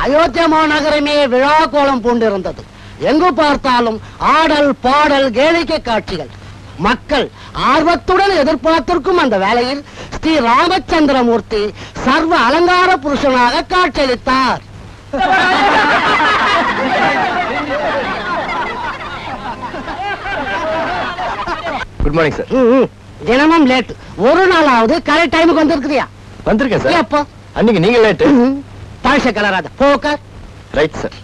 அயோத்தியா மாநகரமே விழா கோலம் பூண்டிருந்தது எங்கு பார்த்தாலும் ஆடல் பாடல் கேளிக்கை காட்சிகள் மக்கள் ஆர்வத்துடன் எதிர்பார்த்திருக்கும் அந்த வேளையில் ஸ்ரீ ராமச்சந்திரமூர்த்தி சர்வ அலங்கார புருஷனாக காட்சியளித்தார் குட் மார்னிங் சார் ம், ம். தினமும் லேட் ஒரு நாளாவது கரெக்ட் டைமுக்கு வந்திருக்கிறியா வந்திருக்கேன் சார் எப்போ அன்னைக்கு நீங்க லேட்டு பழச கலராத போக்க ரைட் சார்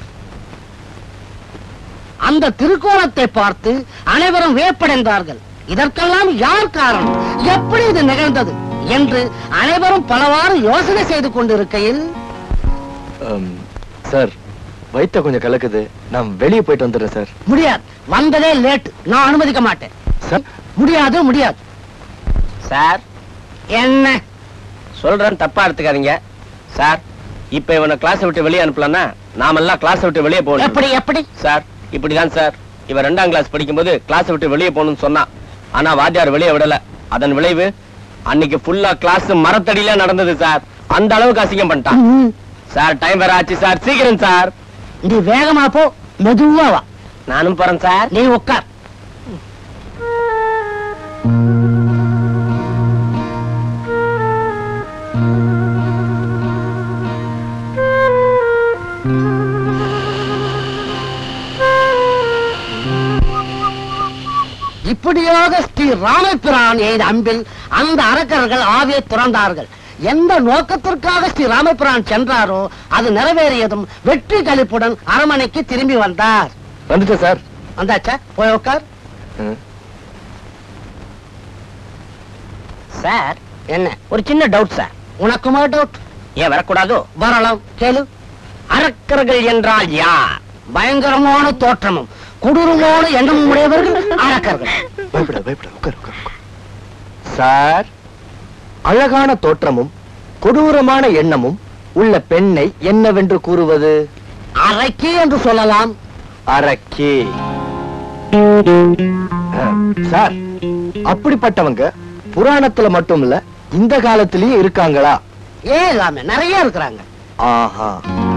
அந்த திருக்கோலத்தை பார்த்து அனைவரும் வியப்படைந்தார்கள் இதற்கெல்லாம் யார் காரணம் எப்படி இது நிகழ்ந்தது என்று அனைவரும் பலவாறு யோசனை செய்து கொண்டிருக்கையில் சார் வயித்த கொஞ்சம் கலக்குது நான் வெளியே போயிட்டு வந்துடுறேன் சார் முடியாது வந்ததே லேட் நான் அனுமதிக்க மாட்டேன் சார் முடியாது முடியாது சார் என்ன சொல்றேன் தப்பா எடுத்துக்காதீங்க சார் இப்ப இவனை கிளாஸ் விட்டு வெளியே அனுப்பலன்னா நாமெல்லாம் கிளாஸ் விட்டு வெளியே போகணும் எப்படி எப்படி சார் இப்படிதான் சார் இவன் ரெண்டாம் கிளாஸ் படிக்கும்போது கிளாஸ் விட்டு வெளியே போகணும்னு சொன்னான் ஆனா வாத்தியார் வெளியே விடல அதன் விளைவு அன்னைக்கு ஃபுல்லா கிளாஸ் மரத்தடியில நடந்தது சார் அந்த அளவுக்கு அசிங்கம் பண்ணிட்டான் ம், சார் டைம் வேற ஆச்சு சார் சீக்கிரம் சார் நீ வேகமா போ மெதுவா வா நானும் போறேன் சார் நீ உட்கார் இப்படியாக ஸ்ரீ ராமபிரான் எய்த அம்பில் அந்த அரக்கர்கள் ஆவியை துறந்தார்கள் எந்த நோக்கத்திற்காக ஸ்ரீ ராமபிரான் சென்றாரோ அது நிறைவேறியதும் வெற்றி களிப்புடன் அரமனைக்கு திரும்பி வந்தார் வந்துட்டேன் சார் வந்தாச்சா போய் உட்கார் ம். சார் என்ன ஒரு சின்ன டவுட் சார் உனக்குமா டவுட் ஏன் வரக்கூடாதோ வரலாம் கேளு அரக்கர்கள் என்றால் யார் பயங்கரமான தோற்றமும் கொடூரமான எண்ணமும் உடையவர்கள் அரக்கர்கள் பயப்பட பயப்பட உட்கார் உட்கார் உட்கார். சார் அழகான தோற்றமும் கொடூரமான எண்ணமும் உள்ள பெண்ணை என்னவென்று கூறுவது அரைக்கி என்று சொல்லலாம் அரக்கி அஹ், சார் அப்படிப்பட்டவங்க புராணத்துல மட்டும் இல்ல இந்த காலத்திலயும் இருக்காங்களா ஏன் இல்லாம நிறைய இருக்கிறாங்க ஆஹா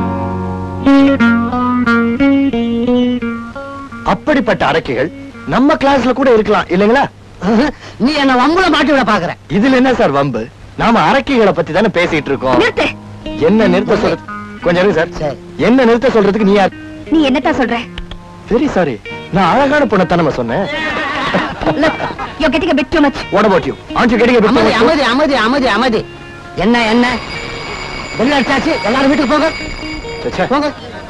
அப்படிப்பட்ட அரக்கிகள் நம்ம கிளாஸ்ல கூட இருக்கலாம் இல்லைங்களா நீ என்ன வம்புல மாட்டி விட பாக்குற இதுல என்ன சார் வம்பு நாம அரக்கிகளை பத்தி தானே பேசிட்டு இருக்கோம் நிறுத்து என்ன நிறுத்த சொல்ற கொஞ்சம் இருங்க சார் சரி. என்ன நிறுத்த சொல்றதுக்கு நீ யார் நீ என்னத்தான் சொல்ற வெரி சாரி நான் அழகான பொண்ணை தானே சொன்னேன் Look, you're getting a bit too much. What about you? Aren't you getting a bit too அமைதி much? அமைதி அமைதி அமைதி அமைதி என்ன என்ன பெல் அடிச்சாச்சு எல்லாரும் வீட்டுக்கு போங்க ச்சே, ச்சே. போங்க